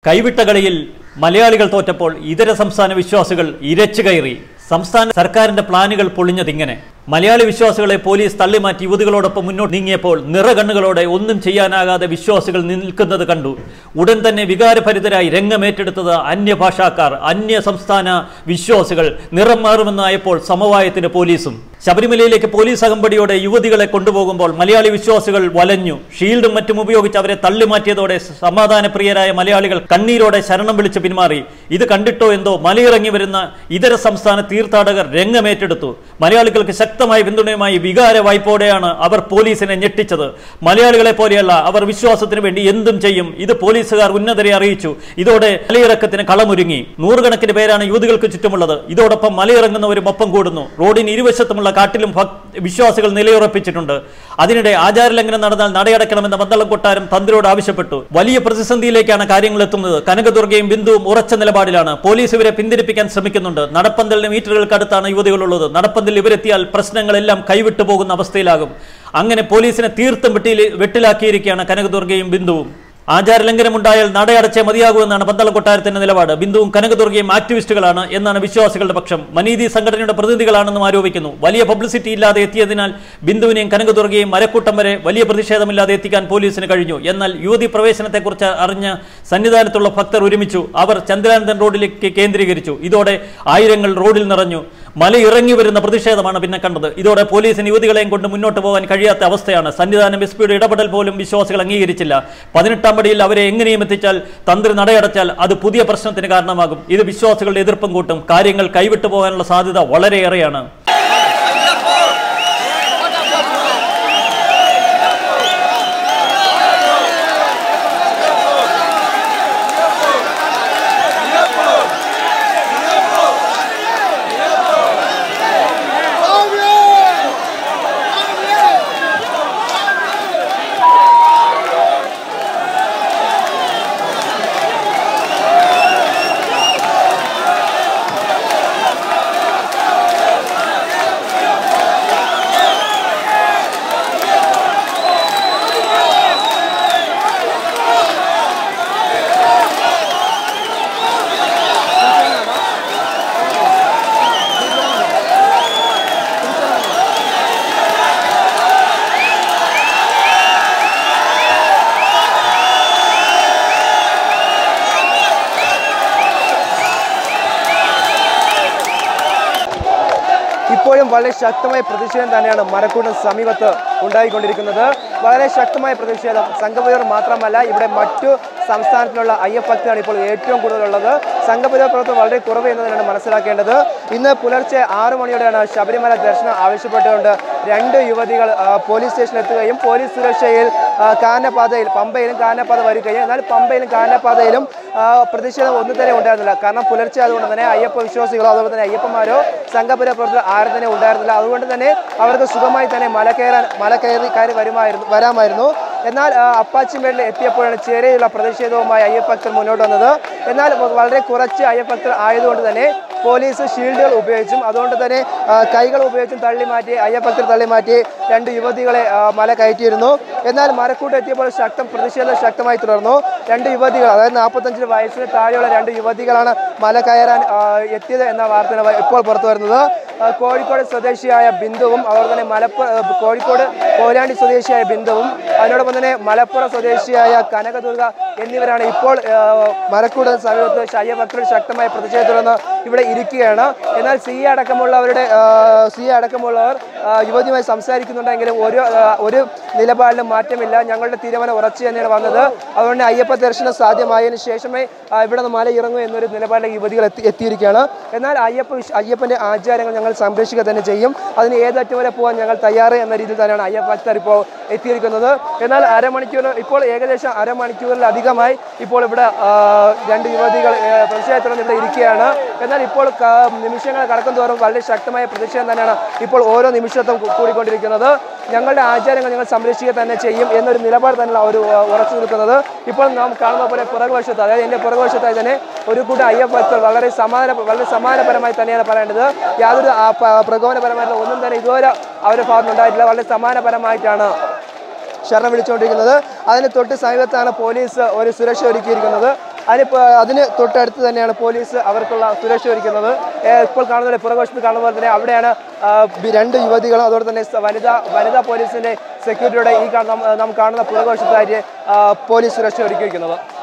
കൈവിട്ട കളിയിൽ മലയാളികൾ തോറ്റപ്പോൾ ഇതര സംസ്ഥാന വിശ്വാസികൾ ഇരച്ചു കയറി സംസ്ഥാന സർക്കാരിന്റെ പ്ലാനുകൾ പൊളിഞ്ഞതിങ്ങനെ മലയാളി വിശ്വാസികളെ പോലീസ് തള്ളിമാറ്റി യുവതികളോടൊപ്പം മുന്നോട്ട് നീങ്ങിയപ്പോൾ നിറകണ്ണുകളോടെ ഒന്നും ചെയ്യാനാകാതെ വിശ്വാസികൾ നിൽക്കുന്നത് കണ്ടു ഉടൻ തന്നെ വികാരഭരിതരായി രംഗമേറ്റെടുത്തത് അന്യഭാഷാക്കാർ അന്യ സംസ്ഥാന വിശ്വാസികൾ നിറം മാറുമെന്നായപ്പോൾ സമവായത്തിന് പോലീസും ശബരിമലയിലേക്ക് പോലീസ് അകമ്പടിയോടെ യുവതികളെ കൊണ്ടുപോകുമ്പോൾ മലയാളി വിശ്വാസികൾ വലഞ്ഞു ഷീൽഡും മറ്റും ഉപയോഗിച്ച് അവരെ തള്ളിമാറ്റിയതോടെ സമാധാനപ്രിയരായ മലയാളികൾ കണ്ണീരോടെ ശരണം വിളിച്ച് പിന്മാറി ഇത് കണ്ടിട്ടോ എന്തോ മലയിറങ്ങി വരുന്ന ഇതര സംസ്ഥാന തീർത്ഥാടകർ രംഗമേറ്റെടുത്തു മലയാളികൾക്ക് ശക്തമായ പിന്തുണയുമായി വികാര വായ്പോടെയാണ് അവർ പോലീസിനെ ഞെട്ടിച്ചത് മലയാളികളെ പോലെയല്ല അവർ വിശ്വാസത്തിന് വേണ്ടി എന്തും ചെയ്യും ഇത് പോലീസുകാർ ഉന്നതരെ അറിയിച്ചു ഇതോടെ മലയിറക്കത്തിന് കളമൊരുങ്ങി നൂറുകണക്കിന് പേരാണ് യുവതികൾക്ക് ചുറ്റുമുള്ളത് ഇതോടൊപ്പം മലയിറങ്ങുന്നവരും ഒപ്പം കൂടുന്നു റോഡിന് ഇരുവശത്തുമുള്ള കാട്ടിലും ഭക്- വിശ്വാസികൾ നിലയുറപ്പിച്ചിട്ടുണ്ട് അതിനിടെ ആചാരലംഘനം നടന്നാൽ നടയടക്കണമെന്ന പന്തളം കൊട്ടാരം തന്ത്രിയോട് ആവശ്യപ്പെട്ടു വലിയ പ്രതിസന്ധിയിലേക്കാണ് കാര്യങ്ങൾ എത്തുന്നത് കനകദുർഗയും ബിന്ദുവും ഉറച്ച നിലപാടിലാണ് പോലീസ് ഇവരെ പിന്തിരിപ്പിക്കാൻ ശ്രമിക്കുന്നുണ്ട് നടപ്പന്തലിന് മീറ്ററുകൾക്കടുത്താണ് യുവതികളുള്ളത് നടപ്പന്തലിൽ ഇവരെത്തിയാൽ പ്രശ്നങ്ങളെല്ലാം കൈവിട്ടു പോകുന്ന അവസ്ഥയിലാകും അങ്ങനെ പോലീസിനെ തീർത്തും വെട്ടിയിൽ വെട്ടിലാക്കിയിരിക്കുകയാണ് കനകദുർഗയും ബിന്ദുവും ആചാരലംഘനമുണ്ടായാൽ നടയടച്ചേ മതിയാകുമെന്നാണ് പന്തളം കൊട്ടാരത്തിന്റെ നിലപാട് ബിന്ദുവും കനകദുർഗയും ആക്ടിവിസ്റ്റുകളാണ് എന്നാണ് വിശ്വാസികളുടെ പക്ഷം മനീതി സംഘടനയുടെ പ്രതിനിധികളാണെന്നും ആരോപിക്കുന്നു വലിയ പബ്ലിസിറ്റി ഇല്ലാതെ എത്തിയതിനാൽ ബിന്ദുവിനെയും കനകദുർഗയും മരക്കൂട്ടം വരെ വലിയ പ്രതിഷേധമില്ലാതെ എത്തിക്കാൻ പോലീസിന് കഴിഞ്ഞു എന്നാൽ യുവതി പ്രവേശനത്തെക്കുറിച്ച് അറിഞ്ഞ സന്നിധാനത്തുള്ള ഭക്തർ ഒരുമിച്ചു അവർ ചന്ദ്രാനന്ദൻ റോഡിലേക്ക് കേന്ദ്രീകരിച്ചു ഇതോടെ ആയിരങ്ങൾ റോഡിൽ നിറഞ്ഞു മല ഇറങ്ങി വരുന്ന പ്രതിഷേധമാണ് പിന്നെ കണ്ടത് ഇതോടെ പോലീസിന് യുവതികളെയും കൊണ്ട് മുന്നോട്ട് പോകാൻ കഴിയാത്ത അവസ്ഥയാണ് സന്നിധാനം എസ് പിയുടെ ഇടപെടൽ പോലും വിശ്വാസികൾ അംഗീകരിച്ചില്ല പതിനെട്ടാം പടിയിൽ അവരെ എങ്ങനെയും എത്തിച്ചാൽ തന്ത്രി നടയടച്ചാൽ അത് പുതിയ പ്രശ്നത്തിന് കാരണമാകും ഇത് വിശ്വാസികളുടെ എതിർപ്പും കൂട്ടും കാര്യങ്ങൾ കൈവിട്ടു പോകാനുള്ള സാധ്യത വളരെയേറെയാണ് ഇപ്പോഴും വളരെ ശക്തമായ പ്രതിഷേധം തന്നെയാണ് മരക്കൂടിന് സമീപത്ത് ഉണ്ടായിക്കൊണ്ടിരിക്കുന്നത് വളരെ ശക്തമായ പ്രതിഷേധം സംഘപരിവാർ മാത്രമല്ല ഇവിടെ മറ്റു സംസ്ഥാനത്തിലുള്ള അയ്യപ്പക്തിയാണ് ഇപ്പോൾ ഏറ്റവും കൂടുതലുള്ളത് സംഘപരിവാർ പ്രവർത്തനം വളരെ കുറവ് എന്ന് തന്നെയാണ് മനസ്സിലാക്കേണ്ടത് ഇന്ന് പുലർച്ചെ ആറു മണിയോടെയാണ് ശബരിമല ദർശനം ആവശ്യപ്പെട്ടുകൊണ്ട് രണ്ട് യുവതികൾ ആ, പോലീസ് സ്റ്റേഷനിൽ എത്തുകയും പോലീസ് സുരക്ഷയിൽ ആ, കാനപാതയിൽ പമ്പയിലും കാനപാത വരികയും എന്നാൽ പമ്പയിലും കാനപാതയിലും ആ, പ്രതിഷേധം ഒന്നും തന്നെ ഉണ്ടായിരുന്നില്ല കാരണം പുലർച്ചെ അതുകൊണ്ട് തന്നെ അയ്യപ്പ വിശ്വാസികളോ അതുപോലെ തന്നെ അയ്യപ്പന്മാരോ സംഘപരിവാർ പ്രവർത്തകർ ആരും തന്നെ ഉണ്ടായിരുന്നില്ല അതുകൊണ്ട് തന്നെ അവർക്ക് സുഖമായി തന്നെ മല കയറാൻ മല കയറി കയറി വരുമായിരുന്നു വരാമായിരുന്നു എന്നാൽ ആ, അപ്പാച്ചിമേടിൽ എത്തിയപ്പോഴാണ് ചെറിയുള്ള പ്രതിഷേധവുമായി അയ്യപ്പക്തർ മുന്നോട്ട് വന്നത് എന്നാൽ വളരെ കുറച്ച് അയ്യപ്പക്തർ ആയതുകൊണ്ട് തന്നെ പോലീസ് ഷീൽഡുകൾ ഉപയോഗിച്ചും അതുകൊണ്ട് തന്നെ ആ, കൈകൾ ഉപയോഗിച്ചും തള്ളിമാറ്റി അയ്യപ്പക്തർ തള്ളിമാറ്റി രണ്ട് യുവതികളെ ആ, മല കയറ്റിയിരുന്നു എന്നാൽ മരക്കൂട്ട് എത്തിയപ്പോൾ ശക്തം പ്രതിഷേധം ശക്തമായി തുടർന്നു രണ്ട് യുവതികൾ അതായത് നാൽപ്പത്തഞ്ചിന് വയസ്സിന് താഴെയുള്ള രണ്ട് യുവതികളാണ് മല കയറാൻ ആ, എത്തിയത് എന്ന വാർത്തയാണ് വ- ഇപ്പോൾ പുറത്തു വരുന്നത് ആ, കോഴിക്കോട് സ്വദേശിയായ ബിന്ദുവും അതുപോലെ തന്നെ മലപ്പുറം ആ, കോഴിക്കോട് കോലാണ്ടി സ്വദേശിയായ ബിന്ദുവും അതിനോടൊപ്പം തന്നെ മലപ്പുറം സ്വദേശിയായ കനകദുർഗ എന്നിവരാണ് ഇപ്പോൾ ആ, മരക്കൂട് സമീപത്ത് അയ്യഭക്തരുടെ ശക്തമായ പ്രതിഷേധം തുടർന്ന് ഇവിടെ ഇരിക്കുകയാണ് എന്നാൽ സി എ അടക്കമുള്ളവരുടെ സി എ അടക്കമുള്ളവർ ആ, യുവതിയുമായി സംസാരിക്കുന്നുണ്ടെങ്കിലും ഒരു ആ, ഒരു നിലപാടിലും മാറ്റമില്ല ഞങ്ങളുടെ തീരുമാനം ഉറച്ചു തന്നെയാണ് വന്നത് അതുകൊണ്ട് അയ്യപ്പ ദർശനം സാധ്യമായതിനു ശേഷമേ ആ, ഇവിടെ നിന്ന് മല ഇറങ്ങൂ എന്നൊരു നിലപാടിലേക്ക് യുവതികൾ എത്തി എത്തിയിരിക്കുകയാണ് എന്നാൽ അയ്യപ്പ വിശ്- അയ്യപ്പന്റെ ആചാരങ്ങൾ ഞങ്ങൾ സംരക്ഷിക്കുക തന്നെ ചെയ്യും അതിന് ഏതറ്റം വരെ പോകാൻ ഞങ്ങൾ തയ്യാറ് എന്ന രീതിയിൽ തന്നെയാണ് അയ്യപ്പ ഭക്തർ ഇപ്പോൾ എത്തിയിരിക്കുന്നത് എന്നാൽ അരമണിക്കൂർ ഇപ്പോൾ ഏകദേശം അരമണിക്കൂറിലധികമായി ഇപ്പോൾ ഇവിടെ ആ, രണ്ട് യുവതികൾ ആ, പ്രതിഷേധത്തോടെ ഇവിടെ ഇരിക്കുകയാണ് എന്നാൽ ഇപ്പോൾ ക- നിമിഷങ്ങൾ കടക്കും തോറും വളരെ ശക്തമായ പ്രതിഷേധം തന്നെയാണ് ഇപ്പോൾ ഓരോ നിമിഷത്തും കൂ- കൂടിക്കൊണ്ടിരിക്കുന്നത് ഞങ്ങളുടെ ആചാരങ്ങൾ ഞങ്ങൾ സംരക്ഷിക്കുക തന്നെ ചെയ്യും എന്നൊരു നിലപാട് തന്നെ അവർ ഉറച്ചു നിൽക്കുന്നത് ഇപ്പോൾ നാം കാണുന്ന പോലെ പുറകുവശത്ത് അതായത് എൻ്റെ പുറകുവശത്തായി തന്നെ ഒരു കൂട്ടം അയ്യപ്പ ഭക്തർ വളരെ സമാധാന വളരെ സമാനപരമായി തന്നെയാണ് പറയേണ്ടത് യാതൊരു ആ, പ- പ്രകോപനപരമായിട്ടുള്ള ഒന്നും തന്നെ ഇതുവരെ അവരുടെ ഭാഗത്ത് ഉണ്ടായിട്ടില്ല വളരെ സമാനപരമായിട്ടാണ് ശരണം വിളിച്ചുകൊണ്ടിരിക്കുന്നത് അതിന് തൊട്ട് സമീപത്താണ് പോലീസ് ഒരു സുരക്ഷ ഒരുക്കിയിരിക്കുന്നത് അതിന് പ- അതിന് തൊട്ടടുത്ത് തന്നെയാണ് പോലീസ് അവർക്കുള്ള സുരക്ഷ ഒരുക്കുന്നത് ഏ, ഇപ്പോൾ കാണുന്ന പുറകുവശത്ത് കാണുന്ന പോലെ തന്നെ അവിടെയാണ് ആ, ബി- രണ്ട് യുവതികളും അതോടെ തന്നെ സ- വനിതാ വനിതാ പോലീസിന്റെ സെക്യൂരിറ്റിയുടെ ഈ കാണുന്ന നാം കാണുന്ന പുറകുവശത്തായിട്ട് ആ, പോലീസ് സുരക്ഷ ഒരുക്കി വയ്ക്കുന്നത്